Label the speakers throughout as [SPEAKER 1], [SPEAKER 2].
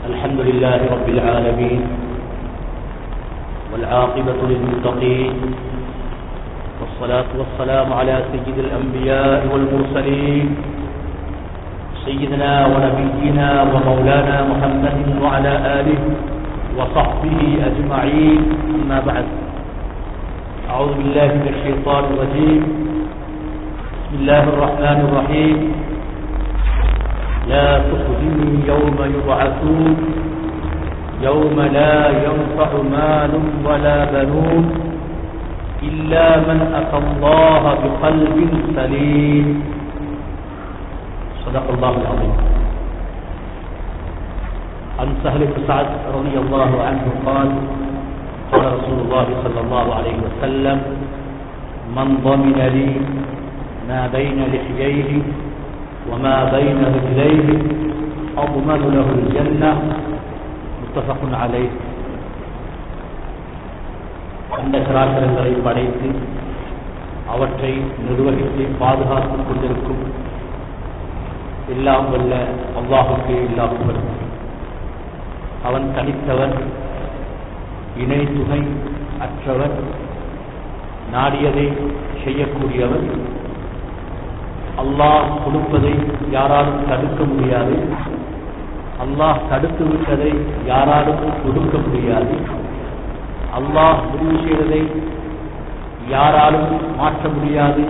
[SPEAKER 1] الحمد لله رب العالمين والعاقبة للمتقين والصلاة والسلام على سيد الأنبياء والمرسلين سيدنا ونبينا ومولانا محمد وعلى آله وصحبه أجمعين أما بعد أعوذ بالله من الشيطان الرجيم بسم الله الرحمن الرحيم لا تخزني يوم يبعثون يوم لا ينفع مال ولا بنون إلا من أتى الله بقلب سليم صدق الله العظيم عن سهل بن سعد رضي الله عنه قال قال رسول الله صلى الله عليه وسلم من ضمن لي ما بين لحييه وما بين رجليه أضمن له الجنة متفق عليه அந்த சராசரங்களை படைத்து அவற்றை நிர்வகித்து பாதுகாத்துக் கொண்டிருக்கும் எல்லாம் வல்ல அல்லாஹுக்கு எல்லா புகழும் அவன் தனித்தவன் இணை துணை அற்றவன் நாடியதை செய்யக்கூடியவன் அல்லாஹ் கொடுப்பதை யாராலும் தடுக்க முடியாது அல்லாஹ் தடுத்து விட்டதை யாராலும் கொடுக்க முடியாது அல்லாஹ் முடிவு செய்வதை யாராலும் மாற்ற முடியாது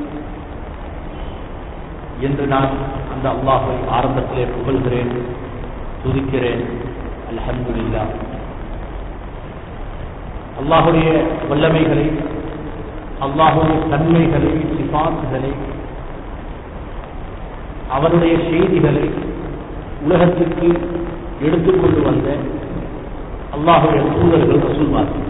[SPEAKER 1] என்று நான் அந்த அல்லாஹை ஆரம்பத்திலே புகழ்கிறேன் துதிக்கிறேன் அல்ஹம்துலில்லா அல்லாஹுடைய வல்லமைகளை அல்லாஹுடைய தன்மைகளை சிபாசுகளை அவனுடைய செய்திகளை உலகத்திற்கு எடுத்துக்கொண்டு வந்த அல்லாஹுடைய தூதர்கள் ரசூல்மார்கள்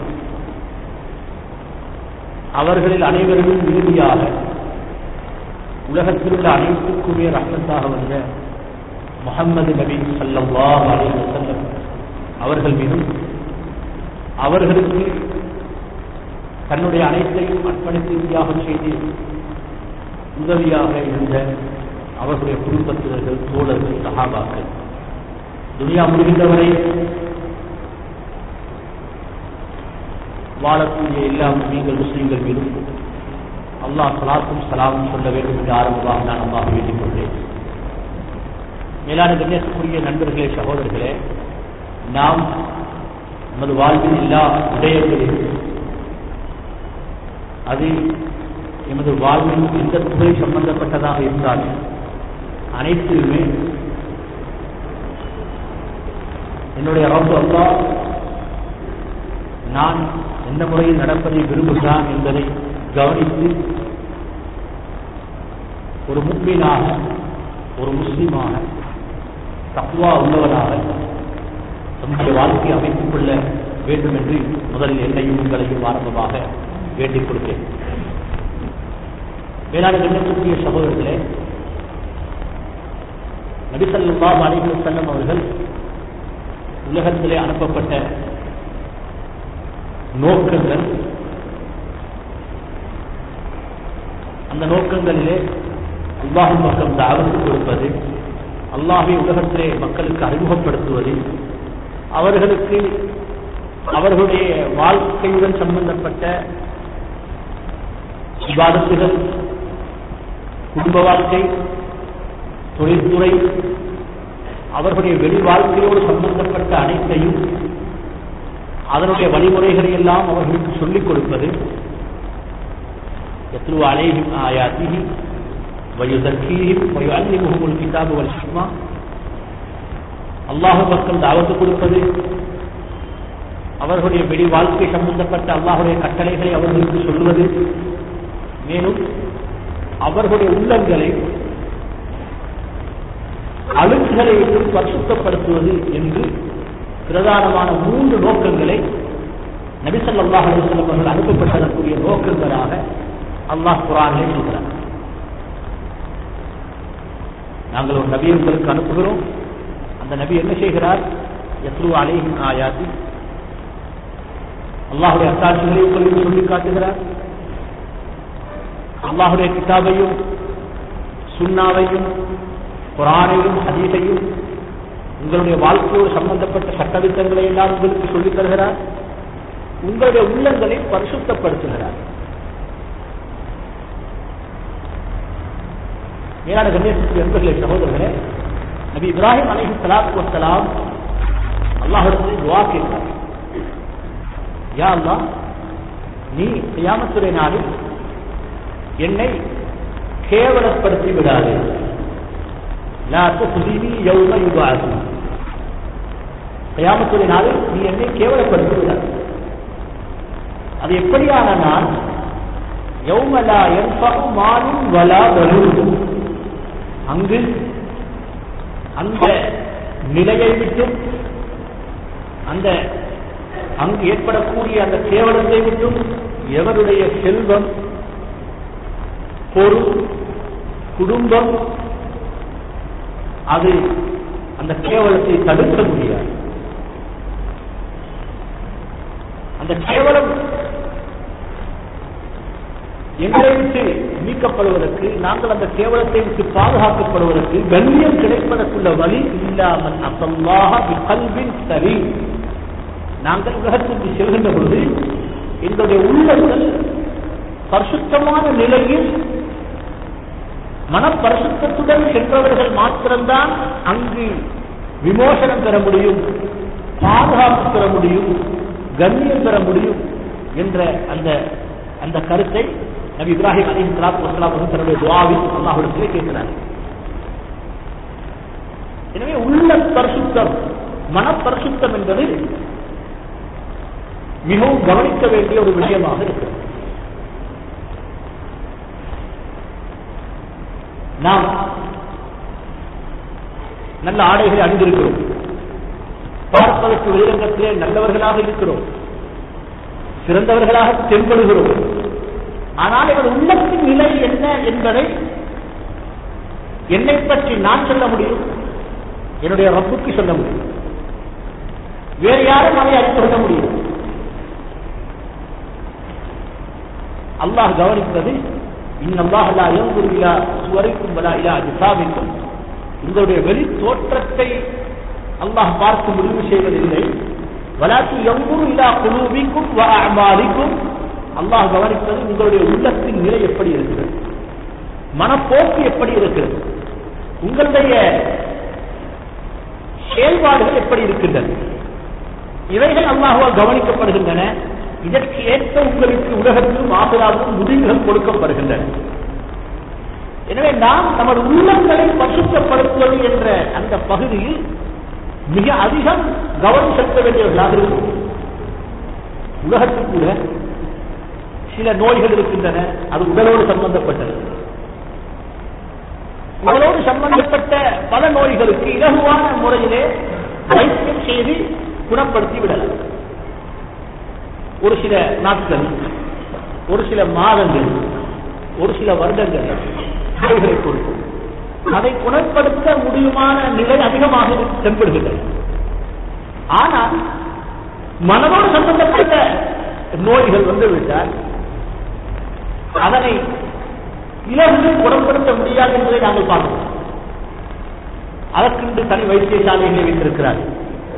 [SPEAKER 1] அவர்களில் அனைவரும் இறுதியாக உலகத்தில் உள்ள அனைத்துக்குமே ரத்தத்தாக வந்த முகம்மது நபி சல்லாஹ் அலி வசல்லம் அவர்கள் மீதும் அவர்களுக்கு தன்னுடைய அனைத்தையும் அர்ப்பணித்து தியாகம் செய்து உதவியாக இருந்த அவர்களுடைய குடும்பத்தினர்கள் தோழர்கள் சகாபாக்கள் துனியா முடிகின்றவரை வாழக்கூடிய எல்லா முஸ்லீம்கள் முஸ்லீம்கள் மீதும் அல்லாஹ் சலாத்தும் சலாமும் சொல்ல வேண்டும் என்று ஆரம்பமாக நான் அல்லாஹ் வேண்டிக் கொண்டேன் மேலான கண்ணியத்துக்குரிய நண்பர்களே சகோதரர்களே நாம் நமது வாழ்வில் எல்லா விடயங்களில் அது எமது வாழ்வில் எந்த துறை சம்பந்தப்பட்டதாக இருந்தாலும் அனைத்திலுமே என்னுடைய ரப்பு அல்லா நான் எந்த முறையில் நடப்பதை விரும்புகிறான் என்பதை கவனித்து ஒரு முக்மீனாக ஒரு முஸ்லீமாக தக்குவா உள்ளவராக தன்னுடைய வாழ்க்கையை அமைத்துக் கொள்ள வேண்டும் என்று முதலில் என்னையும் உங்களையும் ஆரம்பமாக வேண்டிக் கொடுத்தேன் வேளாண் கண்ணக்கூடிய சகோதரர்களே நபிசல்லா அலிகள் செல்லம் அவர்கள் உலகத்திலே அனுப்பப்பட்ட நோக்கங்கள் அந்த நோக்கங்களிலே அல்லாஹின் பக்கம் தாவத்து கொடுப்பது அல்லாஹை உலகத்திலே மக்களுக்கு அறிமுகப்படுத்துவது அவர்களுக்கு அவர்களுடைய வாழ்க்கையுடன் சம்பந்தப்பட்ட விவாதத்துகள் குடும்ப வாழ்க்கை தொழில்துறை அவர்களுடைய வெளி வாழ்க்கையோடு சம்பந்தப்பட்ட அனைத்தையும் அதனுடைய வழிமுறைகளை எல்லாம் அவர்களுக்கு சொல்லிக் கொடுப்பது எத்ரு அலேஹிம் ஆயாத்திஹி வயுதக்கீஹிம் வயுஅல்லிமுஹுல் கிதாபு வல் ஹிக்மா அல்லாஹ் பக்கம் தாவத்து கொடுப்பது அவர்களுடைய வெளி வாழ்க்கை சம்பந்தப்பட்ட அல்லாஹுடைய கட்டளைகளை அவர்களுக்கு சொல்வது மேலும் அவர்களுடைய உள்ளங்களை அழுக்குகளை விட்டு பரிசுத்தப்படுத்துவது என்று பிரதானமான மூன்று நோக்கங்களை நபிசல்லாஹ் அலிஸ்லம் அவர்கள் அனுப்பப்பட்டதற்குரிய நோக்கங்களாக அல்லாஹ் குரானிலே சொல்கிறார் நாங்கள் ஒரு நபியை உங்களுக்கு அனுப்புகிறோம் அந்த நபி என்ன செய்கிறார் எத்ரு அலேஹின் ஆயாத்தி அல்லாஹுடைய அத்தாட்சிகளை உங்களுக்கு சொல்லி காட்டுகிறார் அல்லாஹுடைய கிதாபையும் சுண்ணாவையும் குரானையும் ஹதீஸையும் உங்களுடைய வாழ்க்கையோடு சம்பந்தப்பட்ட சட்டதிட்டங்களை எல்லாம் உங்களுக்கு சொல்லித் தருகிறார் உங்களுடைய உள்ளங்களை பரிசுத்தப்படுத்துகிறார் மேலான கண்ணியத்துக்கு என்பர்களே சகோதரர்களே நபி இப்ராஹிம் அலைஹி ஸலாத்து வஸ்ஸலாம் அல்லாஹ்விடத்தில் துஆ கேட்டார் யா அல்லாஹ் நீ கியாமத்துடைய நாளில் என்னை கேவலப்படுத்தி விடாதே லா துஹ்தினி யௌம யுபஅஸு கியாமத்துடைய நாளில் நீ என்னை கேவலப்படுத்தி விடாதே அது எப்படியான நாள் யௌம லா யன்ஃபஉ மாலும் வலா பனூன் அங்கு அந்த நிலையை விட்டு அந்த அங்கு ஏற்படக்கூடிய அந்த கேவலத்தை விட்டும் எவருடைய செல்வம் பொருள் குடும்பம் அது அந்த கேவலத்தை தடுக்க முடியாது அந்த கேவலம் எங்களை விட்டு நீக்கப்படுவதற்கு நாங்கள் அந்த கேவலத்தை விட்டு பாதுகாக்கப்படுவதற்கு கண்ணியம் கிடைப்பதற்குள்ள வழி இல்லாமல் அசல்லாக கல்வின் சரி நாங்கள் உலகத்திற்கு செல்கின்ற பொழுது எங்களுடைய உள்ளங்கள் பரிசுத்தமான நிலையில் மனப்பரிசுத்தத்துடன் சென்றவர்கள் மாத்திரம்தான் அங்கு விமோசனம் பெற முடியும் பாதுகாப்பு பெற முடியும் கண்ணியம் பெற முடியும் என்ற அந்த அந்த கருத்தை நபி இப்ராஹிம் அலி சலாத்து வசலாம் வந்து தன்னுடைய துவாவில் அல்லாஹுடத்திலே கேட்கிறார் எனவே உள்ள பரிசுத்தம் மனப்பரிசுத்தம் என்பது மிகவும் கவனிக்க வேண்டிய ஒரு விஷயமாக இருக்கிறது நாம் நல்ல ஆடைகளை அணிந்திருக்கிறோம் பார்ப்பதற்கு வெளிரங்கத்திலே நல்லவர்களாக இருக்கிறோம் சிறந்தவர்களாக தென்படுகிறோம் ஆனால் இவர் உள்ளத்தின் நிலை என்ன என்பதை என்னை பற்றி நான் சொல்ல முடியும் என்னுடைய ரப்புக்கு சொல்ல முடியும் வேறு யாரும் அதை அறிந்து கொள்ள முடியும் அல்லாஹ் கவனிப்பது இன்னல்லாஹ் லா யன்துரு இலா சுவரிக்கும் வலா இலா அஜ்சாமிக்கும் உங்களுடைய வெளி தோற்றத்தை அல்லாஹ் பார்த்து முடிவு செய்வதில்லை வலாக்கி எவ்வொரு இலா குழுவிக்கும் வ அமாலிக்கும் அல்லாஹ் கவனிப்பது உங்களுடைய உள்ளத்தின் நிலை எப்படி இருக்கிறது மனப்போக்கு எப்படி இருக்கிறது உங்களுடைய செயல்பாடுகள் எப்படி இருக்கின்றன இவைகள் அல்லாஹுவால் கவனிக்கப்படுகின்றன இதற்கு ஏற்ப உங்களுக்கு உலகத்திலும் ஆசிராவும் முடிவுகள் கொடுக்கப்படுகின்றன எனவே நாம் நமது உள்ளங்களை பசுத்தப்படுத்துவது என்ற அந்த பகுதியில் மிக அதிகம் கவனம் செலுத்த வேண்டியவர்களாக இருக்கும் உலகத்தில் கூட சில நோய்கள் இருக்கின்றன அது உடலோடு சம்பந்தப்பட்டது உடலோடு சம்பந்தப்பட்ட பல நோய்களுக்கு இலகுவான முறையிலே வைத்தியம் செய்து குணப்படுத்தி விடலாம் ஒரு சில நாட்கள் ஒரு சில மாதங்கள் ஒரு சில வருடங்கள் நோய்களை கொடுக்கும் அதை குணப்படுத்த முடியுமான நிலை அதிகமாக தென்படுகின்றன ஆனால் மனதோடு சம்பந்தப்பட்ட நோய்கள் வந்துவிட்டால் அதனை இலகுவில் குணப்படுத்த முடியாது என்பதை நாங்கள் பார்க்கிறோம் அதற்கென்று தனி வைத்தியசாலைகளை வைத்திருக்கிறார்கள்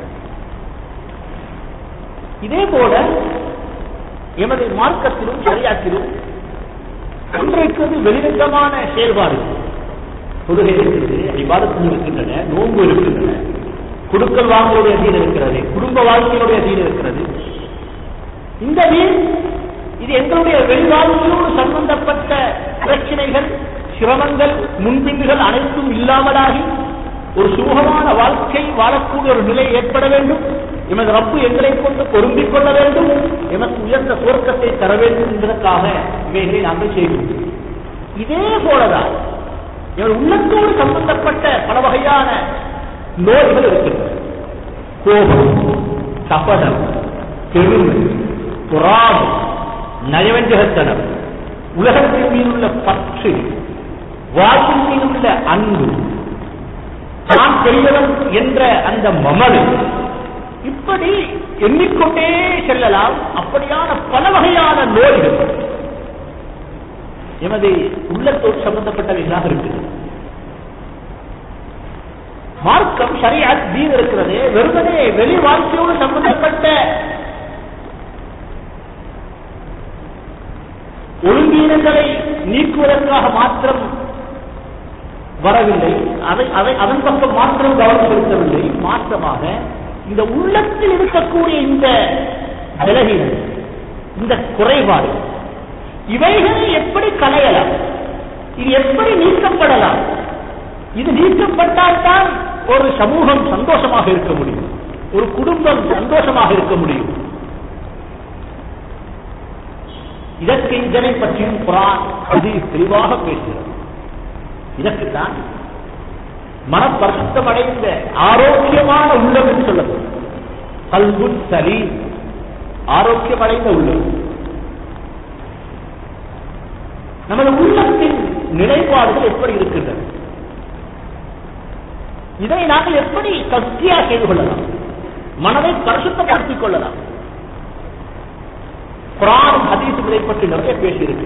[SPEAKER 1] இதே போல எமது மார்க்கத்திலும் சரியாக்கிலும் இன்றைக்கு வெளிரங்கமான செயல்பாடு தொழுகை இருக்கிறது விவாதத்தில் இருக்கின்றன நோன்பு இருக்கின்றன குடுக்கல் வாங்கலுடைய தீன் இருக்கிறது குடும்ப வாழ்க்கையுடைய தீன் இருக்கிறது இந்த தீன் இது எங்களுடைய வெளிவாழ்க்கையோடு சம்பந்தப்பட்ட பிரச்சனைகள் சிரமங்கள் முன்பின்கள் அனைத்தும் இல்லாமலாகி ஒரு சுகமான வாழ்க்கை வாழக்கூடிய ஒரு நிலை ஏற்பட வேண்டும் எமது ரப்பு எங்களை கொண்டு பொருந்திக் கொள்ள வேண்டும் எமக்கு உயர்ந்த சுவர்க்கத்தை தர வேண்டும் என்பதற்காக இவைகளை நாங்கள் செய்வோம் இதே போலதான் இவர் உள்ளத்தோடு சம்பந்தப்பட்ட பல வகையான நோய்கள் இருக்கின்றன கோபம் கபடம் பெருமை புறாமம் நயவஞ்சகத்தனம் உலகத்தின் மீதுள்ள பற்று வாழ்வின் மீதுள்ள அன்பு நான் பெரியவன் என்ற அந்த மமது இப்படி எண்ணிக்கொண்டே செல்லலாம் அப்படியான பல வகையான நோய்கள் எமது உள்ளத்தோடு சம்பந்தப்பட்டவைகளாக இருக்குது மார்க்கம் ஷரியத் தீன் இருக்கிறது வெறுமனே வெளி வாழ்க்கையோடு சம்பந்தப்பட்ட ஒழுங்கீனங்களை நீக்குவதற்காக மாத்திரம் வரவில்லை அதை அதை அதன் பக்கம் மாத்திரம் கவனம் செலுத்தவில்லை மாற்றமாக இந்த உள்ளத்தில் இருக்கக்கூடிய இந்த விலகினது இந்த குறைபாடு இவைகளை எப்படி களையலாம் இது எப்படி நீக்கப்படலாம் இது நீக்கப்பட்டால்தான் ஒரு சமூகம் சந்தோஷமாக இருக்க முடியும் ஒரு குடும்பம் சந்தோஷமாக இருக்க முடியும் இதற்கு இதனை பற்றியும் குரான் அது தெளிவாக பேசுகிறது இதற்குத்தான் மனப்பரிசுத்தம் அடைந்த ஆரோக்கியமான உள்ளம் என்று சொல்லப்படும் கல்புன் சலி ஆரோக்கியம் அடைந்த உள்ளம் நமது உள்ளத்தின் நிலைப்பாடுகள் எப்படி இருக்கின்றன இதை நாங்கள் எப்படி சக்தியா செய்து கொள்ளலாம் மனதை பரிசுத்தப்படுத்திக் கொள்ளலாம் குரான் ஹதீசுகளை பற்றி நிறைய பேசியிருக்கு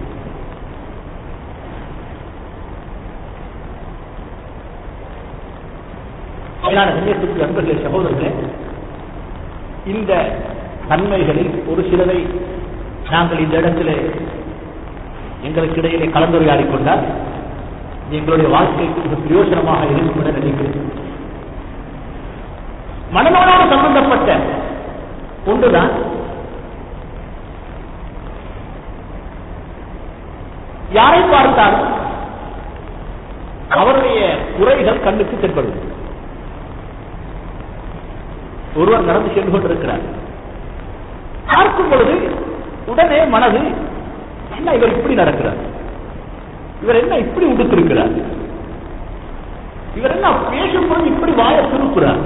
[SPEAKER 1] கண்ணியத்துக்கு நண்பர்களே சகோதரர்களே இந்த தன்மைகளில் ஒரு சிலரை நாங்கள் இந்த இடத்திலே எங்களுக்கு இடையிலே கலந்துரையாடிக் கொண்டால் எங்களுடைய வாழ்க்கைக்கு மிக பிரயோஜனமாக இருக்கும் என நினைக்கிறேன் மனநோயோடு சம்பந்தப்பட்ட ஒன்றுதான் யாரை பார்த்தாலும் அவருடைய குறைகள் கண்ணுக்கு தென்படும் ஒருவர் நடந்து சென்று கொண்டிருக்கிறார் பார்க்கும் பொழுது உடனே மனது என்ன இவர் இப்படி நடக்கிறார் இவர் என்ன இப்படி உடுத்திருக்கிறார் இவர் என்ன பேசும்போது இப்படி வாய திருப்புறார்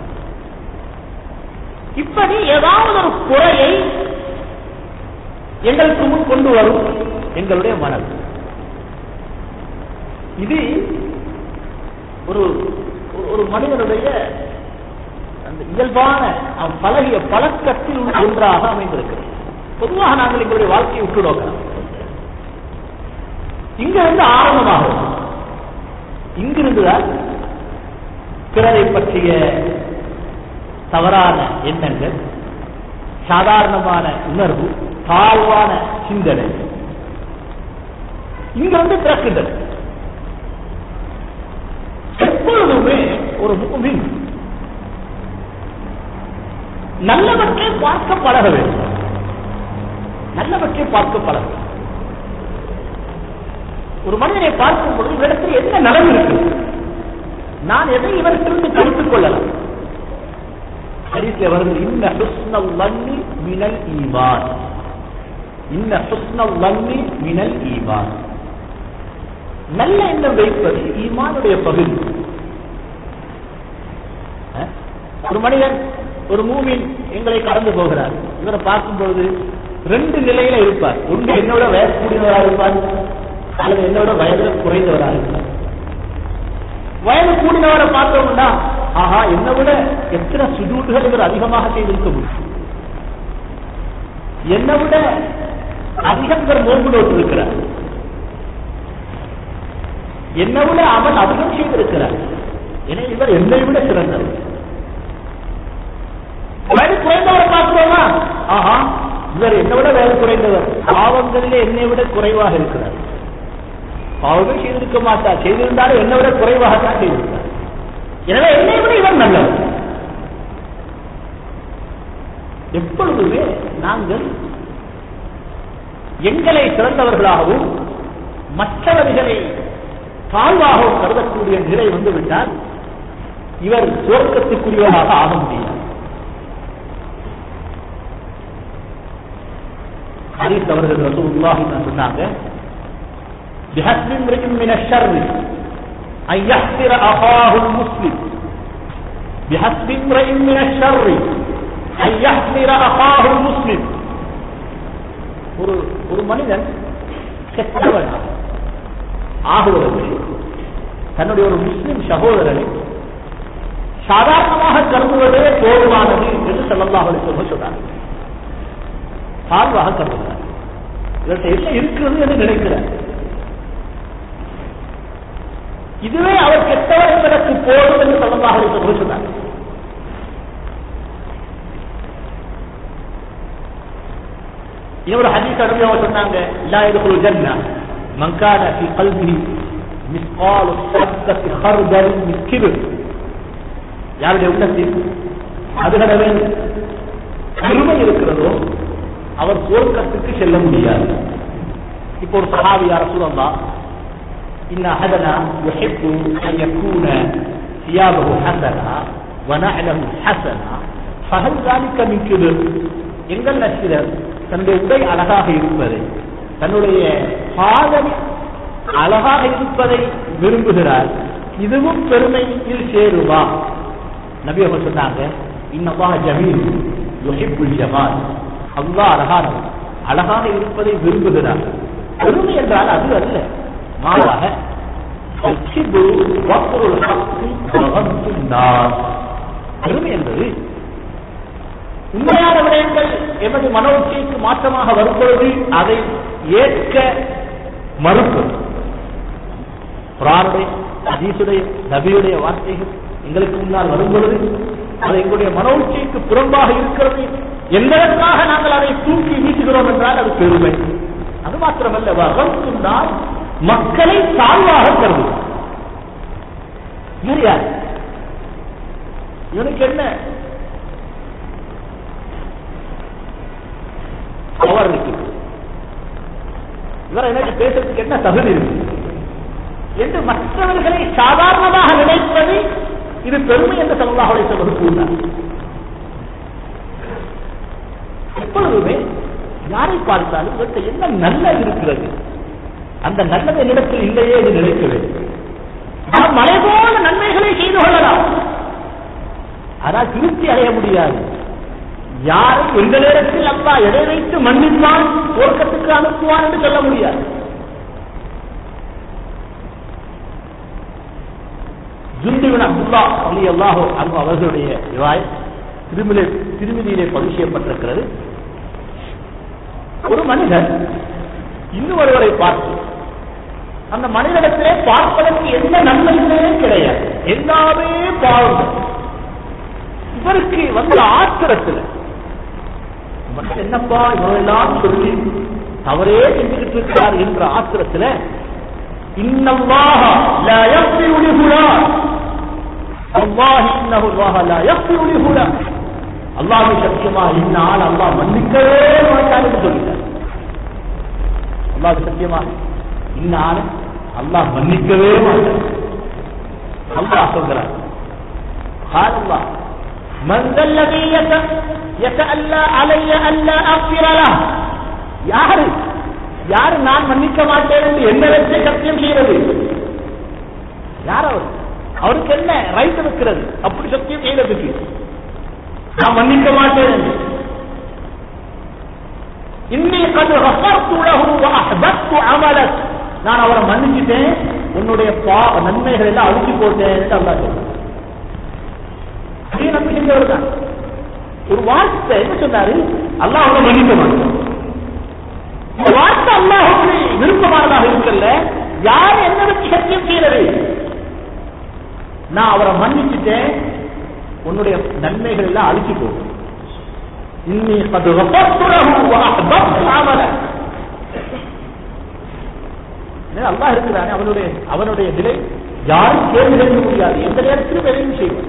[SPEAKER 1] இப்படி ஏதாவது ஒரு குறையை எங்களுக்கு முன் கொண்டு வரும் எங்களுடைய மனது இது ஒரு ஒரு மனிதனுடைய அந்த இயல்பான அவன் பழகிய பழக்கத்தில் உள்ள ஒன்றாக அமைந்திருக்கிறது பொதுவாக நாங்கள் எங்களுடைய வாழ்க்கையை விட்டு நோக்கலாம் இங்கிருந்து ஆரம்பமாகும் இங்கிருந்துதான் பிறரை பற்றிய தவறான எண்ணங்கள் சாதாரணமான உணர்வு தாழ்வான சிந்தனை இங்கிருந்து பிறக்கின்றது எப்பொழுதுமே ஒரு மூமின் நல்லவற்றை பார்க்க பழக வேண்டும் நல்லவற்றை பார்க்க பழக வேண்டும் ஒரு மனிதனை பார்க்கும் பொழுது இவரிடத்தில் என்ன நலன் இருக்கு நான் எதை இவரிடத்திலிருந்து கருத்துக் கொள்ளலாம் ஹரிசில் வருது இன்ன ஹுஸ்னல் வன்னி மினல் ஈமான் இன்ன ஹுஸ்னல் வன்னி மினல் ஈமான் நல்ல எண்ணம் வைப்பது ஈமானுடைய பகுதி ஒரு மனிதன் ஒரு மூமின் எங்களை கடந்து போகிறார் இவரை பார்க்கும் பொழுது ரெண்டு நிலையில இருப்பார் ஒன்று என்னோட வயசு கூடியவராக இருப்பார் அல்லது என்னோட வயதுல குறைந்தவராக இருப்பார் வயது கூடினவரை பார்த்தோம்னா ஆஹா என்னை விட எத்தனை சுஜூட்டுகள் இவர் அதிகமாக செய்திருக்க முடியும் என்னை விட அதிகம் இவர் நோன்பு நோட்டிருக்கிறார் என்னை விட அவன் அதிகம் செய்திருக்கிறார் எனவே இவர் என்னை விட சிறந்தவர் வயது குறைந்தவரை பார்க்கிறோமா ஆஹா இவர் என்னை விட வயது குறைந்தவர் பாவங்களிலே என்னை விட குறைவாக இருக்கிறார் பாவமே செய்திருக்க மாட்டார் செய்திருந்தாலும் என்னை விட குறைவாகத்தான் செய்திருந்தார் எனவே என்னை விட இவர் நல்லவர் எப்பொழுதுமே நாங்கள் எங்களை சிறந்தவர்களாகவும் மற்றவர்களை தாழ்வாகவும் கருதக்கூடிய நிலை வந்துவிட்டால் இவர் சுவர்க்கத்துக்குரியவராக ஆக முடியாது ஹரீஸ் அவர்கள் ரசூலுல்லாஹி சொன்னாங்க بحسب امرئ من الشر أن يحقر أخاه المسلم بحسب امرئ من الشر أن يحقر أخاه المسلم ஒரு ஒரு மனிதன் கெட்டவன் ஆகுவதற்கு தன்னுடைய ஒரு முஸ்லிம் சகோதரனை சாதாரணமாக கருதுவதே போதுமானது என்று செல்லல்லாஹ் சொல்ல சொன்னார் தாழ்வாக கருதுகிறார் இதற்கு என்ன இருக்கிறது என்று நினைக்கிறார் இதுவே அவர் கெட்டவர் என்பதற்கு போதும் என்று சொல்லமாக இருக்க சொன்னார் இன்னொரு ஹதீஸ் அருமையாக சொன்னாங்க லா யதுகுல் ஜன்னா மன் கான ஃபீ கல்பிஹி மிஸ்கால் சத்தத்தி ஹர்தல் மின் கிப்ர் யாருடைய உள்ளத்தில் அதுகட வேண்டும் பெருமை இருக்கிறதோ அவர் சுவர்க்கத்துக்கு செல்ல முடியாது இப்போ ஒரு சஹாபி யார் சொல்லலாம் إن أحدنا يحب أن يكون ثيابه حسنا ونعله حسنا فهل ذلك من كبر எங்கள் நசிரர் தன்னுடைய உடை அழகாக இருப்பதை தன்னுடைய பாதனை அழகாக இருப்பதை விரும்புகிறார் இதுவும் பெருமையில் சேருவா நபி அவங்க சொன்னாங்க இன்னல்லாஹ் ஜமீல் யுஹிப்புல் ஜமால் அல்லாஹ் அழகானவர் அழகாக இருப்பதை விரும்புகிறார் பெருமை என்றால் அது அல்ல மாறாக الكبر بطر الحق وغمط الناس பெருமை என்பது உண்மையான விடயங்கள் எமது மனோச்சிக்கு மாற்றமாக வரும்பொழுது அதை ஏற்க மறுப்பது குரானுடைய அதீசுடைய நபியுடைய வார்த்தைகள் எங்களுக்கு முன்னால் வரும்பொழுது அது எங்களுடைய மனோச்சிக்கு புறம்பாக இருக்கிறது என்பதற்காக நாங்கள் அதை தூக்கி வீசுகிறோம் என்றால் அது பெருமை அது மாத்திரமல்ல வகம்னால் மக்களை தாழ்வாக கருது இவர் யார் இவனுக்கு என்ன பவர் இருக்கு இவர் எனக்கு பேசுறதுக்கு என்ன தகுதி இருக்கு என்று மற்றவர்களை சாதாரணமாக நினைப்பது இது பெருமை என்று சொல்லலாக சொல்வது கூறினார் எப்பொழுதுமே யாரை பார்த்தாலும் இவர்கிட்ட என்ன நல்லது இருக்கிறது அந்த நல்லது என்னிடத்தில் இல்லையே என்று நினைக்க வேண்டும் நாம் மலை போல நன்மைகளை செய்து கொள்ளலாம் ஆனால் திருப்தி அடைய முடியாது யாரும் எந்த நேரத்தில் அப்பா எதை வைத்து மன்னிப்பான் துவக்கத்துக்கு அனுப்புவான் என்று சொல்ல முடியாது ஜுந்திபின் அப்துல்லா அலி அல்லாஹோ அன்பு அவர்களுடைய ரிவாய் திருமலை திருமதியிலே பதிவு செய்யப்பட்டிருக்கிறது ஒரு மனிதன் இன்னும் ஒருவரை பார்த்து அந்த மனிதனத்திலே பார்ப்பதற்கு எந்த நன்மையுமே கிடையாது எல்லாமே பாவங்கள் இவருக்கு வந்த ஆத்திரத்தில் மனுஷன் என்னப்பா இவரெல்லாம் சொல்லி தவறே செஞ்சுக்கிட்டு இருக்கிறார் என்ற ஆத்திரத்தில் இன்னல்லாஹ லா யக்ஃபிரு லிஹுலான் அல்லாஹ் இன்னஹு அல்லாஹ லா யக்ஃபிரு லிஹுலான் அல்லாஹ் சத்தியமா இன்னால் அல்லாஹ் மன்னிக்கவே மாட்டான் என்று சொல்லிட்டார் அல்லாஹ் சத்தியமா இன்னால் அல்லாஹ் மன்னிக்கவே மாட்டான் அல்லாஹ் சொல்கிறார் قال الله من ذا الذي يتألى علي ألا أغفر له யாரு யாரு நான் மன்னிக்க மாட்டேன் என்று என்ன வச்சே சத்தியம் செய்யறது யார் அவர் அவருக்கு என்ன ரைட் இருக்கிறது அப்படி சத்தியம் செய்யறதுக்கு நான் மன்னிக்க மாட்டேன் என்று இன்னி கது ரஃபர்த்துலஹு அஹ்பத்து அமலக் நான் அவரை மன்னிச்சிட்டேன் உன்னுடைய பா நன்மைகள் எல்லாம் அழிச்சு போட்டேன் என்று அல்லா சொல்றான் அதே நம்பி செஞ்சவர் தான் ஒரு வார்த்தை என்ன சொன்னாரு அல்லாஹ் அவரை மன்னிக்க மாட்டான் இந்த வார்த்தை அல்லாஹுக்கு விருப்பமானதாக இருக்கல்ல யார் என்ன வச்சு சத்தியம் செய்யறது நான் அவரை மன்னிச்சுட்டேன் உன்னுடைய நன்மைகள் எல்லாம் அழிச்சு போகும் இன்னி கது அல்லா இருக்கிறானே அவனுடைய அவனுடைய நிலை யாரும் கேள்வி கேட்க முடியாது எந்த நேரத்திலும் எதையும் செய்வார்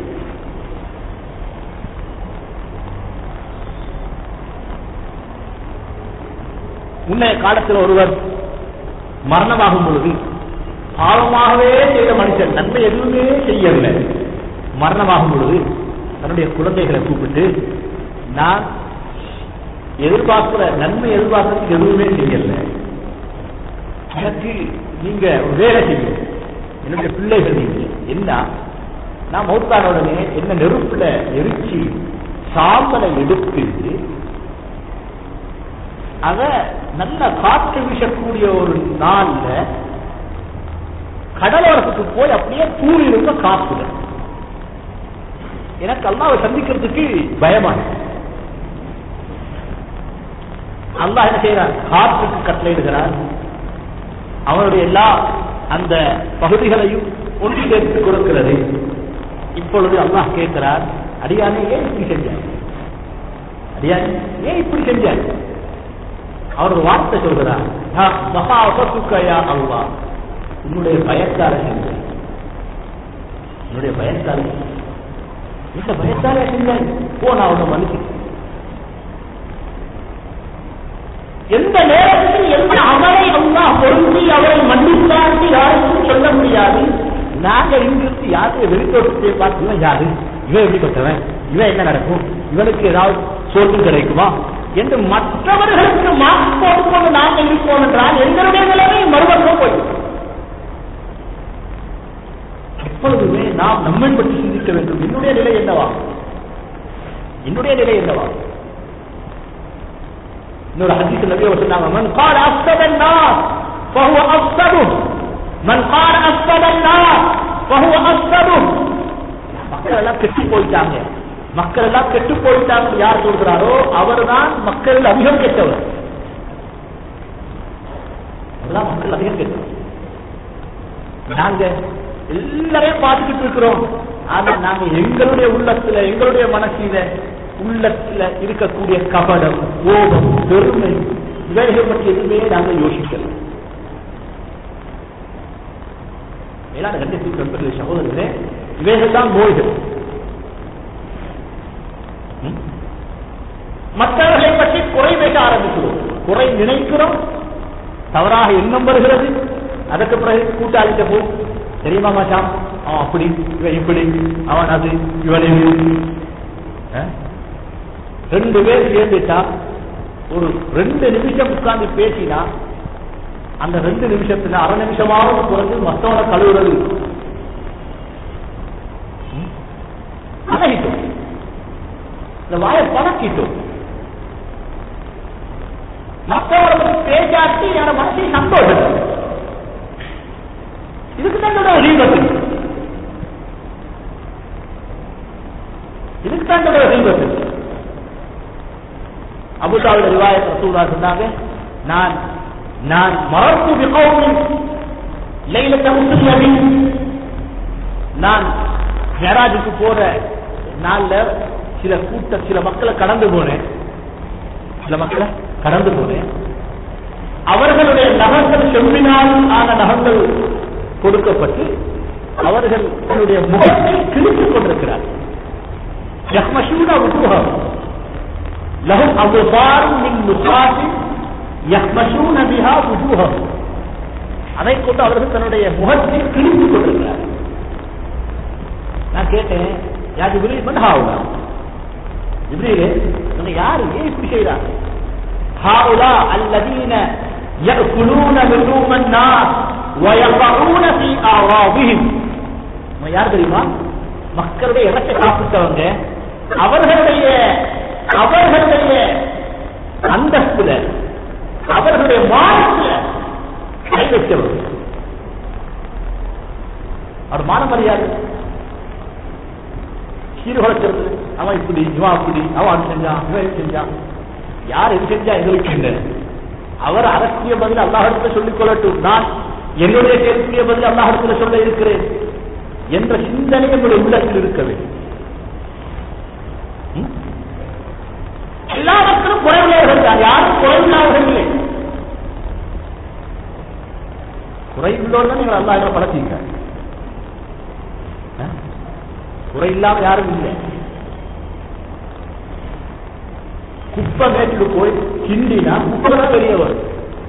[SPEAKER 1] முன்னைய காலத்தில் ஒருவர் மரணமாகும் பொழுது பாவமாகவே செய்த மனுஷன் நன்மை எதுவுமே செய்யவில்லை மரணமாகும் பொழுது தன்னுடைய குழந்தைகளை கூப்பிட்டு நான் எதிர்பார்க்கிற நன்மை எதிர்பார்க்கறதுக்கு எதுவுமே செய்யல எனக்கு நீங்க ஒரு வேலை செய்யும் என்னுடைய பிள்ளைகள் நீங்க என்ன நான் மௌத்தான உடனே என்ன நெருப்புல எரிச்சு சாம்பலை எடுத்து அத நல்ல காற்று வீசக்கூடிய ஒரு நாள்ல கடலோரத்துக்கு போய் அப்படியே தூள் இருந்த காத்துல எனக்கு அல்லாவை சந்திக்கிறதுக்கு பயமா அல்லாஹ் என்ன செய்யறார் காற்றுக்கு கட்டளையிடுகிறார் அவனுடைய எல்லா அந்த பகுதிகளையும் ஒன்று சேர்த்து கொடுக்கிறது இப்பொழுது அல்லாஹ் கேட்கிறார் அடியானே ஏன் இப்படி செஞ்சார் அடியானே ஏன் இப்படி செஞ்சார் அவர் ஒரு வார்த்தை சொல்கிறார் மகாசத்துக்கையா அல்வா உன்னுடைய பயத்தார செஞ்சேன் உன்னுடைய பயத்தார இந்த பயத்தார செஞ்சேன் போ நான் உன்னை மன்னிச்சு எந்த நேரத்தில் எந்த அமலை அல்லாஹ் பொருந்தி அவரை மன்னித்தார்ந்து யாருக்கும் சொல்ல முடியாது நாங்க இங்கிருந்து யாருடைய வெளித்தோட்டத்தை பார்த்து இவன் யாரு இவன் எப்படிப்பட்டவன் இவன் என்ன நடக்கும் இவனுக்கு ஏதாவது சொர்க்கம் கிடைக்குமா என்று மற்றவர்களுக்கு மார்க் போட்டுக்கொண்டு நாங்கள் இருப்போம் என்றால் எங்களுடைய நிலைமை மறுபக்கம் போய் எப்பொழுதுமே நாம் நம்மை பற்றி சிந்திக்க வேண்டும் என்னுடைய நிலை என்னவா என்னுடைய நிலை என்னவா இன்னொரு ஹதீஸ் நபி அவர் சொன்னாங்க மன் قال افسد الناس فهو افسده من قال افسد الناس فهو افسده மக்கள் எல்லாம் கெட்டு போயிட்டாங்க மக்கள் எல்லாம் கெட்டு போயிட்டாங்க யார் சொல்கிறாரோ அவர்தான் மக்கள் அதிகம் கெட்டவர் அவர்தான் மக்கள் அதிகம் கெட்டவர் நாங்க எல்லாரையும் பார்த்துக்கிட்டு இருக்கிறோம் ஆனா நாங்க எங்களுடைய உள்ளத்துல எங்களுடைய மனசில உள்ளத்துல இருக்கக்கூடிய கபடம் கோபம் பெருமை இவைகள் பற்றி எதுவுமே நாங்கள் யோசிக்கல மேலான கண்டிப்பாக நண்பர்களே சகோதரர்களே இவைகள் தான் நோய்கள் ம்? மற்றவர்களை பற்றி குறை பேச ஆரம்பிக்கிறோம் குறை நினைக்கிறோம் தவறாக எண்ணம் வருகிறது அதற்கு பிறகு கூட்டாளிட்ட போ தெரியுமா மாச்சான் அவன் அப்படி இவன் இப்படி அவன் அது இவன் இது ஆ? ரெண்டு பேர் சேர்ந்துட்டா ஒரு ரெண்டு நிமிஷம் உட்கார்ந்து பேசினா அந்த ரெண்டு நிமிஷத்துல அரை நிமிஷமாவது குறைஞ்சு மத்தவனை கழுவுறது ம்? பழகிட்டோம் இந்த வாயை பழக்கிட்டோம் மற்றவர்களுக்கு பேச்சாட்டி என் மனசை சந்தோஷம் இதுக்கு தான் என்னோட ரீபத்து இதுக்கு தான் என்னோட ரீபத்து அபுதாவுடைய ரிவாயத் ரசூலா சொன்னாங்க நான் நான் மறந்து பிகௌமின் லைலத்த முஸ்லிமி நான் மேராஜுக்கு போற நாள்ல சில கூட்ட சில மக்களை கடந்து போனேன் சில மக்களை கடந்து போனேன் அவர்களுடைய நகங்கள் செம்பினால் ஆன நகங்கள் கொடுக்கப்பட்டு அவர்கள் தன்னுடைய முகத்தை கிழித்துக் கொண்டிருக்கிறார் யஹ்மஷூன உத்துகம் லஹும் அபுசாரும் மின் நுசாசின் யஹ்மஷூன பிஹா உஜூஹம் அதை கொண்டு அவர்கள் தன்னுடைய முகத்தை கிழித்துக் கொண்டிருக்கிறார் நான் கேட்டேன் யா ஜிப்ரீல் மன் ஹாவுலா ஜிப்ரீலே நீங்க யாரு ஏன் இப்படி செய்றாங்க ஹாவுலா அல்லதீன يأكلون لحوم الناس ويقعون في أعراضهم நம்ம யார் தெரியுமா மக்களுடைய இறக்க சாப்பிட்டவங்க அவர்களுடைய அவர்களுடைய அந்தஸ்துல அவர்களுடைய மானத்துல கை வச்சவங்க அவர் மான மரியாதை சீர்குலைக்கிறது அவன் இப்படி இவன் அப்படி அவன் அது செஞ்சான் இவன் இது செஞ்சான் யார் எது செஞ்சா எங்களுக்கு இல்லை அவர் அரசிய பதில் அல்லாஹிடத்தில் சொல்லிக் கொள்ளட்டும் நான் என்னுடைய கேள்விய பதில் அல்லாஹிடத்தில் சொல்ல இருக்கிறேன் என்ற சிந்தனை நம்முடைய உள்ளத்தில் இருக்க வேண்டும் ம்? எல்லாவற்றிலும் குறைவுள்ளவர்கள் தான் யாரும் குறைவில்லாதவர்கள் இல்லை குறைவுள்ளவர்கள் நீங்கள் அல்லாஹ் பழத்தீங்க குறை இல்லாம யாரும் இல்லை குப்பை மேட்டுக்கு போய் கிண்டினா குப்பை தான் வெளியே வரும்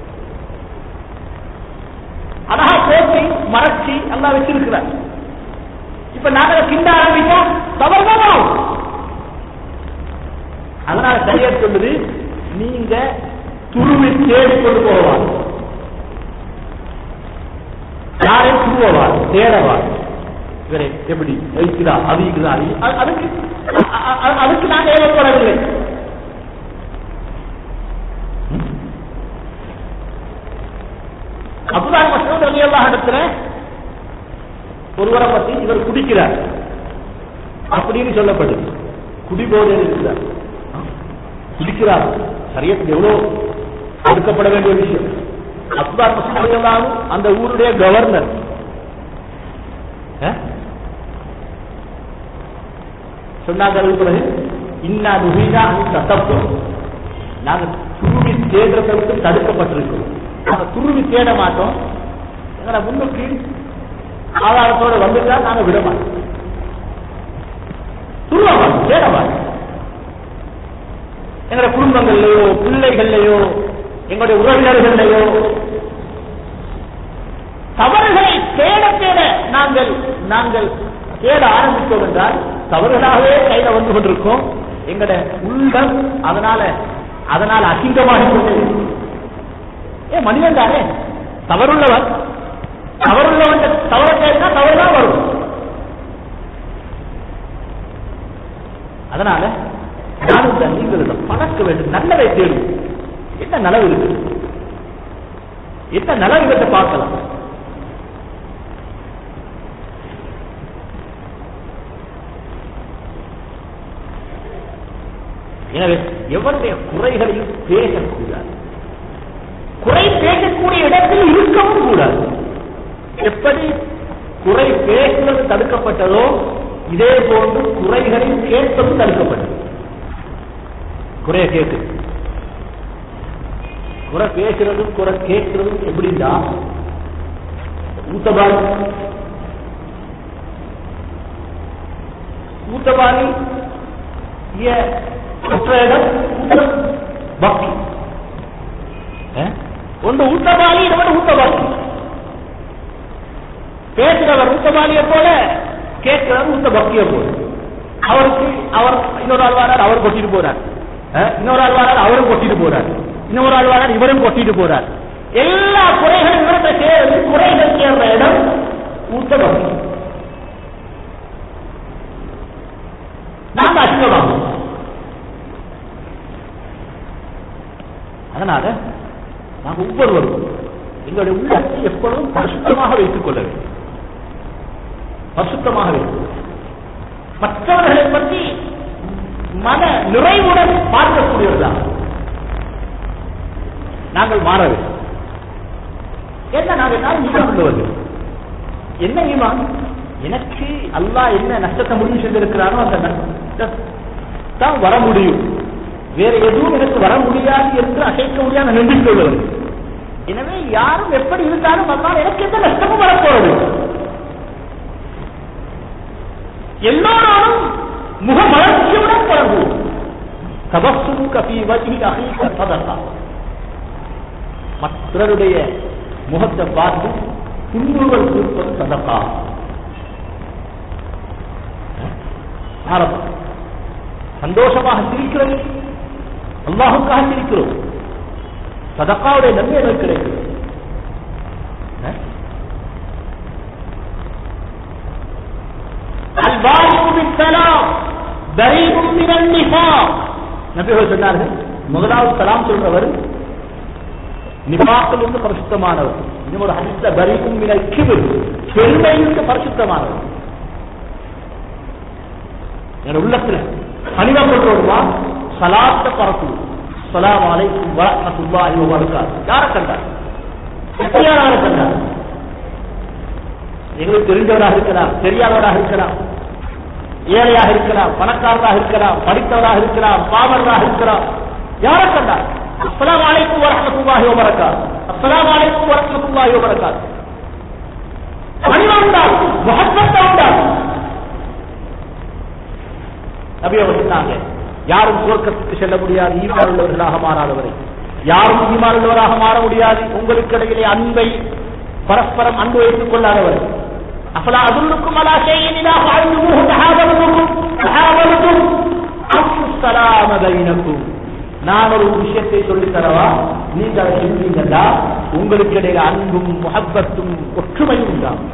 [SPEAKER 1] அழகா போட்டி மறைச்சி எல்லாம் வச்சிருக்கிறார் இப்ப நாங்க கிண்ட ஆரம்பிச்சா தவறுதான் ஆகும். அதனால சரியா சொல்லுது நீங்க துருவி தேடி கொண்டு போவார் யாரையும் துருவவார் தேடவார் இவரே எப்படி வைக்குதா அது இருக்குதா அது அ- அதுக்கு அ- அ- அதுக்கு நாங்க ஏவப்படவில்லை அப்துல்லாஹ் மசூத் அலி அல்லாஹ் இடத்துல ஒருவரை பத்தி இவர் குடிக்கிறார் அப்படின்னு சொல்லப்படுது குடிபோதை இருக்கிறார் குடிக்கிறார் சரியத்துக்கு எவ்வளவு ஒடுக்கப்பட வேண்டிய விஷயம் அப்துல்லாஹ் மசூத் அலி அல்லாஹ் அந்த ஊருடைய கவர்னர் அஹ்? சொன்னாங்க அதுக்கு பிறகு இன்னா நுகினா சத்தப்போம் நாங்க துருவி தேடுறதை விட்டு தடுக்கப்பட்டிருக்கோம் நாங்க துருவி தேட மாட்டோம் எங்களை முன்னுக்கு ஆதாரத்தோட வந்துட்டா நாங்க விட மாட்டோம் துருவ மாட்டோம் தேட மாட்டோம் எங்களுடைய குடும்பங்கள்லயோ பிள்ளைகள்லயோ எங்களுடைய உறவினர்களையோ தவறுகளை தேட தேட நாங்கள் நாங்கள் தேட ஆரம்பித்தோம் என்றால் தவறுகளாகவே கையில வந்து கொண்டிருக்கோம் எங்களுடைய உள்ளம் அதனால அதனால அசிங்கமாக கொண்டது ஏ மனிதன் தானே தவறுள்ளவன் தவறுள்ளவன் தவற தேடினா தவறுதான் வரும் அதனால நானும் தான் நீங்கள் இதை பழக்க வேண்டும் நல்லதை தேடும் என்ன நலவு இருக்கு என்ன நலவு இவற்றை பார்க்கலாம் எனவே எவருடைய குறைகளையும் பேசக்கூடாது குறை பேசக்கூடிய இடத்தில் இருக்கவும் கூடாது எப்படி குறை பேசுவது தடுக்கப்பட்டதோ இதே போன்று குறைகளை கேட்பதும் தடுக்கப்பட்டது குறைய கேட்கு குறை பேசுறதும் குறை கேட்கிறதும் எப்படின்னா ஊத்தபாலி ஊத்தபாலி ஏ மற்ற இடம் ஊத்த பக்தி ஒன்று ஊத்தபாலி இன்னொரு ஊத்தபாலி பேசுறவர் ஊத்தபாலியை போல கேட்கிறவர் ஊத்த பக்தியை போல அவருக்கு அவர் இன்னொரு ஆள் வாரார் அவர் கொட்டிட்டு போறார் அஹ், இன்னொரு ஆள் வாரார் அவரும் கொட்டிட்டு போறார் இன்னொரு ஆள் வாரார் இவரும் கொட்டிட்டு போறார் எல்லா குறைகளும் இவரத்தை சேர்ந்து குறைகள் சேர்ந்த இடம் ஊத்த பக்தி நாம அசிங்கமாகும் அதனால நாம் ஒவ்வொருவரும் எங்களுடைய உள்ளத்தை எப்பொழுதும் பரிசுத்தமாக வைத்துக் கொள்ள வேண்டும் பரிசுத்தமாக வைத்துக் கொள்ள வேண்டும். மற்றவர்களை பற்றி மன நிறைவுடன் பார்க்கக்கூடியவர்தான் நாங்கள் மாற வேண்டும் என்ன நாங்கள் எல்லாம் ஈமான் உள்ளவர்கள் என்ன ஈமான் எனக்கு அல்லாஹ் என்ன நஷ்டத்தை முடிவு செய்திருக்கிறானோ அந்த நஷ்டம் தான் வர முடியும் வேற எதுவும் எனக்கு வர முடியாது என்று அசைக்க முடியாத நம்பிக்கை உள்ளவர் எனவே யாரும் எப்படி இருந்தாலும் வந்தால் எனக்கு எந்த நஷ்டமும் வரப்போறது எல்லோரும் முக மலர்ச்சியுடன் பழகுவோம் தபஸ்ஸும் கபி வஜி அஹீக சதகா மற்றவருடைய முகத்தை பார்த்து புன்முறுவல் கொடுப்பது சதகா ஆரம்பம் சந்தோஷமாக சிரிக்கிறது அல்லாஹுக்காக சிரிக்கிறோம் சதக்காவுடைய நன்மை எனக்கு கிடைக்கும் அஹ்? அல்பாரிக்கு பிஸ்ஸலாம், பரீஉம் மினன் நிஃபாக். நபிகள் சொன்னார்கள் முதலாவது சலாம் சொல்றவர் நிபாக்கில் இருந்து பரிசுத்தமானவர் இன்னும் ஒரு ஹதீஸ்ல பரீஉம் மினல் கிபிர் பெருமையிலிருந்து பரிசுத்தமானவர் என் உள்ளத்துல பணிவா கொண்டோடுவா சலாத்த பரப்பு சலாம் அலைக்கும் வரஹ்மத்துல்லாஹி வ பரக்காத்துஹு யாரை கண்டார் யாரை கண்டார் எங்களுக்கு தெரிஞ்சவராக இருக்கலாம் தெரியாதவராக இருக்கலாம் ஏழையாக இருக்கலாம் பணக்காரராக இருக்கலாம் படித்தவராக இருக்கலாம் பாமரராக இருக்கலாம் யாரை கண்டார் அஸ்ஸலாமு அலைக்கும் வரஹ்மத்துல்லாஹி வ பரக்காத்துஹு அஸ்ஸலாமு அலைக்கும் வரஹ்மத்துல்லாஹி வ பரக்காத்துஹு பணிவா உண்டாகும் முகப்பத்தை உண்டாகும் நபி அவர் சொன்னாங்க யாரும் சுவர்க்கத்துக்கு செல்ல முடியாது ஈமான் உள்ளவர்களாக மாறாதவரை யாரும் ஈமான் உள்ளவராக மாற முடியாது உங்களுக்கு இடையிலே அன்பை பரஸ்பரம் அன்பு வைத்துக் கொள்ளாதவரை அஃபலா அதுல்லுக்கும் அலா ஷைஇன் இதா ஃபஅல்துமூஹு தஹாபதுக்கும் தஹாபதுக்கும் அஃஷு ஸலாம பைனக்கும் நான் ஒரு விஷயத்தை சொல்லித் தரவா நீங்க அதை செஞ்சீங்கன்னா உங்களுக்கு இடையில அன்பும் முஹப்பத்தும் ஒற்றுமையும் உண்டாகும்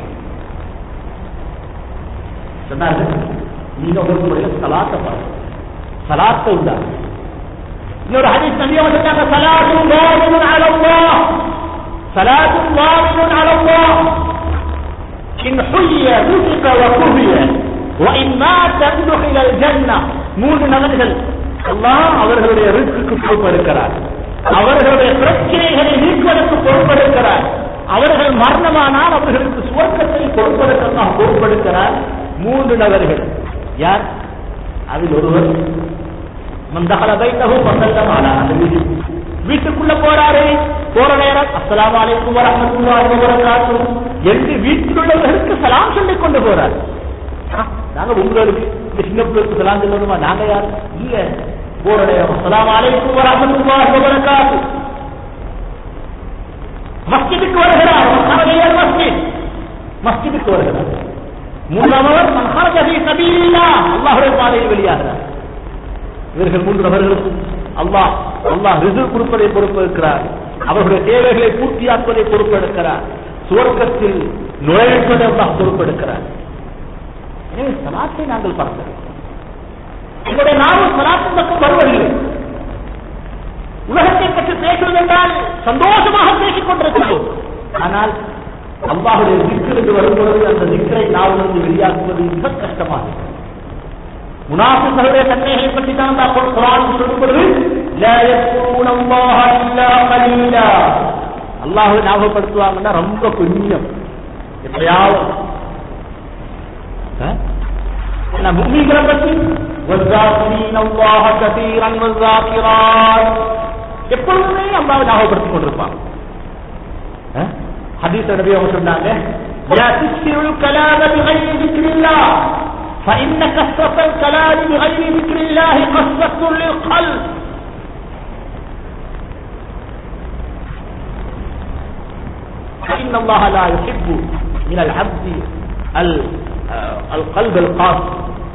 [SPEAKER 1] சொன்னார்கள் நீங்க உங்களுடைய சலாத்த பாருங்க சலாத்த உண்டாகும் இன்னொரு ஹதீஸ் நபி அவங்க சொன்னாங்க சலாத்து வாரினுன் அல அல்லாஹ் சலாத்து வாரினுன் அல அல்லாஹ் இன் ஹுய்ய ருசிக வ குஹிய وإن مات أدخل الجنة மூன்று நபர்கள் அல்லாஹ் அவர்களுடைய ரிஸ்க்கு பொறுப்பெடுக்கிறார் அவர்களுடைய பிரச்சனைகளை நீக்குவதற்கு பொறுப்பெடுக்கிறார் அவர்கள் மரணமானால் அவர்களுக்கு சுவர்க்கத்தை கொடுப்பதற்காக பொறுப்படுக்கிறார் மூன்று நபர்கள் யார் அதில் ஒருவர் மந்தகல வைத்தகு பசல்லமான அந்த வீடு வீட்டுக்குள்ள போறாரு போற நேரம் அஸ்ஸலாமு அலைக்கும் வரஹ்மத்துல்லாஹி வபரகாத்துஹு என்று வீட்டில் உள்ளவர்களுக்கு சலாம் சொல்லிக் கொண்டு போறார் ஆ, நாங்க உங்களுக்கு இந்த சின்ன பிள்ளைக்கு சலாம் சொல்லணுமா நாங்க யார் இல்ல போற நேரம் அஸ்ஸலாமு அலைக்கும் வரஹ்மத்துல்லாஹி வபரகாத்துஹு மஸ்ஜிதுக்கு வருகிறார் மஸ்ஜித் மஸ்ஜித் மஸ்ஜிதுக்கு வருகிறார் மூன்றாமவர் மன்ஹரஜி சபீலில்லா அல்லாஹ்வுடைய பாதையில் வெளியாகிறார் இவர்கள் மூன்று நபர்களுக்கும் அல்லாஹ் அல்லாஹ் ரிசு கொடுப்பதை பொறுப்பெடுக்கிறார் அவர்களுடைய தேவைகளை பூர்த்தியாக்குவதை பொறுப்பெடுக்கிறார் சுவர்க்கத்தில் நுழைப்பதை அல்லாஹ் பொறுப்பெடுக்கிறார் எனவே சலாத்தை நாங்கள் பார்க்கிறோம் எங்களுடைய நாமும் சலாத்தின் பக்கம் வருவதில்லை உலகத்தை பற்றி பேசுவது என்றால் சந்தோஷமாக பேசிக் கொண்டிருக்கிறோம் ஆனால் அல்லாஹுடைய திக்கிற்கு வரும்பொழுது அந்த திக்கரை நாவிலிருந்து வெளியாக்குவது மிக கஷ்டமாக இருக்கிறது. முனாஃபிகளுடைய தன்மைகளை பற்றி தான் அந்த குர்ஆன் சொல்லுகிறது லா யஸ்குருன அல்லாஹ இல்லா கலீலா அல்லாஹ்வை ஞாபகப்படுத்துவாங்கன்னா ரொம்ப கொஞ்சம் எப்பயாவது நான் முக்மீன்களை பற்றி வஸ்ஸாக்கிரீன அல்லாஹ கதீரன் வஸ்ஸாக்கிராத் எப்பொழுதுமே அல்லாஹ்வை ஞாபகப்படுத்திக் கொண்டிருப்பாங்க ஹதீஸ் நபி அவங்க சொன்னாங்க لا تكثروا الكلام بغير ذكر الله فإن كثرة الكلام بغير ذكر الله قسوة للقلب فإن الله لا يحب من العبد ال- آه، القلب القاسي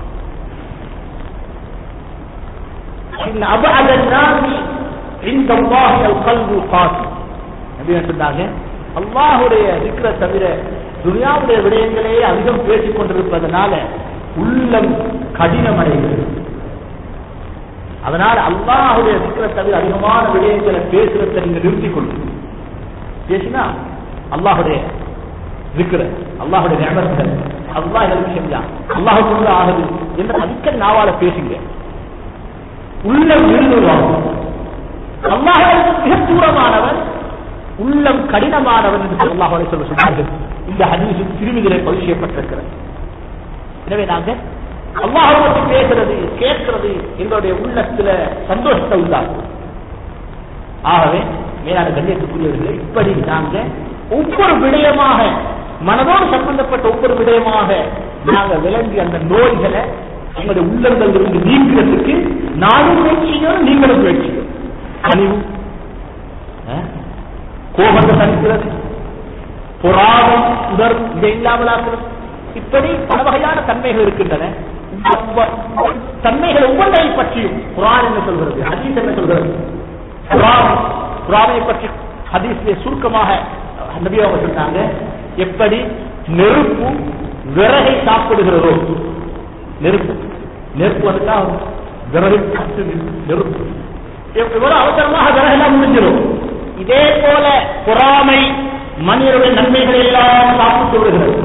[SPEAKER 1] إن أبعد الناس عند الله القلب القاسي நபி சொன்னாங்க அல்லாஹுடைய திக்ர தவிர துனியாவுடைய விடயங்களே அதிகம் பேசிக் கொண்டிருப்பதனால உள்ளம் கடினமடைகிறது அதனால் அல்லாஹுடைய திக்ர தவிர அதிகமான விடயங்களை பேசுறதை நீங்க நிறுத்திக் கொள்ளுங்க பேசினா அல்லாஹுடைய திக்ர அல்லாஹுடைய நியமர்கள் அல்லாஹ் எனக்கு செஞ்சான் அல்லாஹ் கொண்டு ஆகுது என்று அதிக நாவால பேசுங்க உள்ளம் விருதுவாகும் அல்லாஹ் மிக தூரமானவன் உள்ளம் கடினமானவன் என்று அல்லாஹ் சொல்ல சொன்னார்கள் இந்த ஹதீஸ் திருமிதிலே பதிவு செய்யப்பட்டிருக்கிறது எனவே நாங்க அல்லாஹ் பற்றி பேசுறது கேட்கிறது எங்களுடைய உள்ளத்துல சந்தோஷத்தை உண்டாகும் ஆகவே மேலான கண்ணியத்துக்குரியவர்களே இப்படி நாங்க ஒவ்வொரு விடயமாக மனதோடு சம்பந்தப்பட்ட ஒவ்வொரு விடயமாக நாங்க விளங்கி அந்த நோய்களை எங்களுடைய உள்ளங்கள் இருந்து நீக்கிறதுக்கு நானும் முயற்சியும் நீங்களும் முயற்சியும் கனிவு அஹ், கோபத்தை தடுக்கிறது பொறாமை உதர் இதை இல்லாமலாக்குறது இப்படி பல வகையான தன்மைகள் இருக்கின்றன ஒவ்வொ- தன்மைகள் ஒவ்வொன்றை பற்றியும் குரான் என்ன சொல்கிறது ஹதீஸ் என்ன சொல்கிறது குரான் குரானை பற்றி ஹதீஸ்லே சுருக்கமாக நபி அவங்க சொன்னாங்க எப்படி நெருப்பு விறகை சாப்பிடுகிறதோ நெருப்பு நெருப்பு வந்துட்டா விறகு காற்று நெருப்பு எவ்- எவ்வளவு அவசரமாக விறகெல்லாம் முடிஞ்சிடும் இதே போல பொறாமை மனிதருடைய நன்மைகளை எல்லாம் சாப்பிட்டு விடுகிறது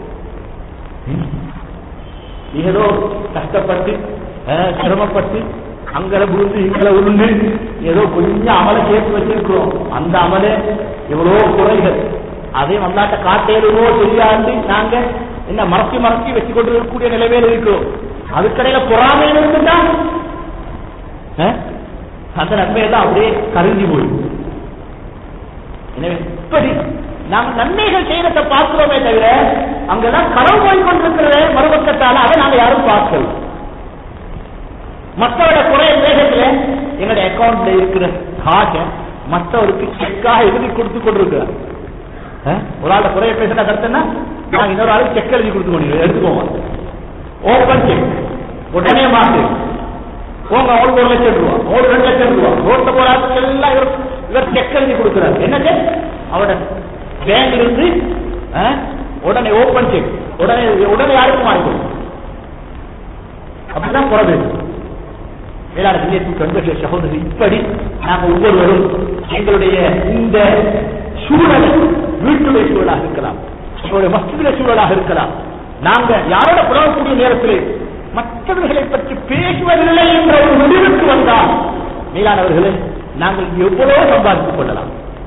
[SPEAKER 1] ஏதோ கஷ்டப்பட்டு அஹ், சிரமப்பட்டு அங்கல விழுந்து இங்கல உருண்டு ஏதோ கொஞ்சம் அமலை சேர்த்து வச்சிருக்கிறோம் அந்த அமலே எவ்வளோ குறைகள் அதே வந்தாட்ட காட்டேருவோ தெரியாது நாங்க என்ன மறக்கி மறக்கி வச்சு கொண்டு இருக்கக்கூடிய நிலைமையில இருக்கிறோம் அதுக்கடையில பொறாமையில் இருந்துட்டா அஹ், அந்த நன்மையெல்லாம் அப்படியே கருங்கி போயிடும் எனவே இப்படி நாம் நன்மைகள் செய்யறத பார்க்கிறோமே தவிர அங்கதான் கடல் போய் கொண்டிருக்கிற மறுபக்கத்தால அதை நாங்க யாரும் பார்க்கல மற்றவரோட குறைய வேகத்துல எங்களுடைய அக்கௌண்ட்ல இருக்கிற காசை மற்றவருக்கு செக்காக எழுதி கொடுத்து கொண்டிருக்கிறார் அஹ், ஒரு ஆள குறைய பேசின கருத்துன்னா நான் இன்னொரு ஆளுக்கு செக் எழுதி கொடுத்து கொண்டு எடுத்துக்கோங்க ஓப்பன் செக் உடனே மாத்து போங்க அவருக்கு ஒரு லட்சம் ரூபா ஒரு ரெண்டு லட்சம் ரூபா ரோட்ல போறாங்க எல்லாம் இவர் இவர் செக் எழுதி கொடுக்கிறார் என்ன செக் அவட பேங்க் இருந்து அஹ், உடனே ஓப்பன் செக் உடனே உடனே யாருக்கும் வாங்கிக்கணும் அப்படிதான் போறது வேளாண் நிலையத்துக்கு கண்பற்ற சகோதரி இப்படி நாங்க ஒவ்வொருவரும் எங்களுடைய இந்த சூழலை வீட்டுடைய சூழலாக இருக்கலாம் எங்களுடைய மஸ்திர சூழலாக இருக்கலாம் நாங்க யாரோட புலவக்கூடிய நேரத்தில் மற்றவர்களை பற்றி பேசுவதில்லை என்ற ஒரு முடிவுக்கு வந்தால் மேலானவர்களே நாங்கள் எவ்வளவு சம்பாதித்துக் கொள்ளலாம்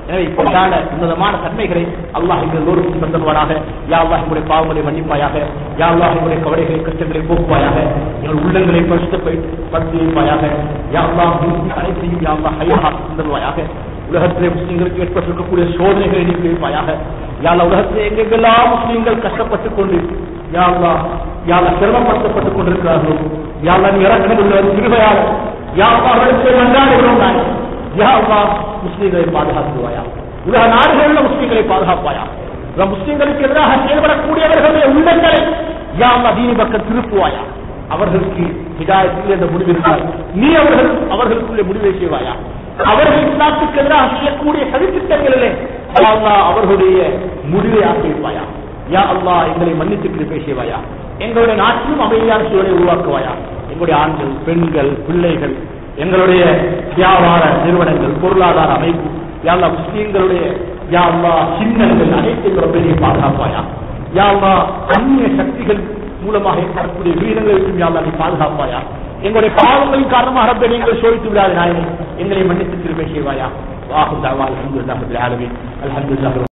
[SPEAKER 1] எனவே இப்படியான உன்னதமான தன்மைகளை அல்லாஹ் எங்கள் எல்லோருக்கும் தந்தருவானாக யா அல்லாஹ் எங்களுடைய பாவங்களை மன்னிப்பாயாக யா அல்லாஹ் எங்களுடைய கவலைகளை கஷ்டங்களை போக்குவாயாக எங்கள் உள்ளங்களை பரிசுத்தப்படுத்தி வைப்பாயாக யா அல்லாஹ் முஸ்லிம் அனைத்தையும் யா அல்லாஹ் ஹையாக தந்தருவாயாக உலகத்திலே முஸ்லிம்களுக்கு ஏற்பட்டிருக்கக்கூடிய சோதனைகளை நீக்கி வைப்பாயாக யா அல்லாஹ் உலகத்திலே எங்கெங்கெல்லாம் முஸ்லிம்கள் கஷ்டப்பட்டுக் கொண்டு யா அல்லாஹ் யா அல்லாஹ் சிரமப்படுத்தப்பட்டுக் கொண்டிருக்கிறார்களோ யா அல்லாஹ் நீ இறக்கம் உள்ள திருவையாக யா அல்லாஹ் அவர்களுக்கு மன்றாடுகிறோம் நான் யா அல்லாஹ் முஸ்லிம்களை பாதுகாத்துவாயா உலக நாடுகளில் முஸ்லிம்களை பாதுகாப்பாயா இந்த முஸ்லிம்களுக்கு எதிராக செயல்படக்கூடியவர்களுடைய உள்ளங்களை யா அல்லாஹ் தீனி பக்கம் திருப்புவாயா அவர்களுக்கு ஹிதாயத்தில் என்ற முடிவு இருந்தால் நீ அவர்கள் அவர்களுக்குள்ளே முடிவை செய்வாயா அவர்கள் இஸ்லாத்துக்கு எதிராக செய்யக்கூடிய சதித்திட்டங்களிலே யா அல்லாஹ் அவர்களுடைய முடிவை ஆக்கியிருப்பாயா யா அல்லாஹ் எங்களை மன்னித்து கிருப்பை செய்வாயா எங்களுடைய நாட்டிலும் அமைதியான சூழலை உருவாக்குவாயா எங்களுடைய ஆண்கள் பெண்கள் பிள்ளைகள் எங்களுடைய வியாபார நிறுவனங்கள் பொருளாதார அமைப்பு யாழ்லா முஸ்லீம்களுடைய யாழ்லா சின்னங்கள் அனைத்தையும் ரொம்ப பாதுகாப்பாயா யாழ்லா அந்நிய சக்திகள் மூலமாக ஏற்படக்கூடிய வீரங்களை விட்டு யாழ்லா நீ பாதுகாப்பாயா எங்களுடைய பாவங்களின் காரணமாக ரப்ப நீங்கள் சோதித்து விடாத நாயனை எங்களை மன்னித்து திருப்பை செய்வாயா வாஹு தாவா அல்ஹம்துலில்லாஹி ரப்பில் ஆலமீன் அல்ஹம்துலில்லாஹி